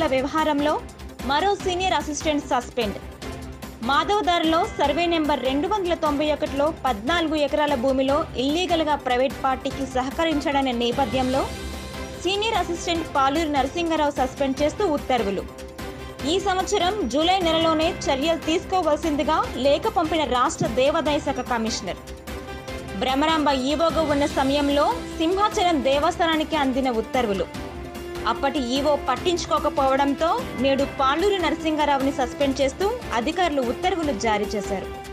వ్యవహారంలో మరో senior assistant suspend మాధవదారిలో సర్వే నెంబర్ రెండు వందల తొంభై ఒకటిలో పద్నాలుగు ఎకరాల భూమిలో ఇల్లీగల్గా ప్రైవేట్ పార్టీకి సహకరించడనే నేపథ్యంలో senior assistant Paluru Narasimharao suspend చేస్తూ ఉత్తర్వులు ఈ సంవత్సరం జూలై నెలలోనే చర్యలు తీసుకోవాల్సిందిగా లేఖ పంపిన రాష్ట్ర దేవాదాయ శాఖ కమిషనర్ భ్రమరాంబ ఈవోగా ఉన్న సమయంలో సింహాచలం దేవస్థానానికి అందిన ఉత్తర్వులు అప్పటి ఈవో పట్టించుకోకపోవడంతో నేడు పాలూరు నరసింహారావుని సస్పెండ్ చేస్తూ అధికారులు ఉత్తర్వులు జారీ చేశారు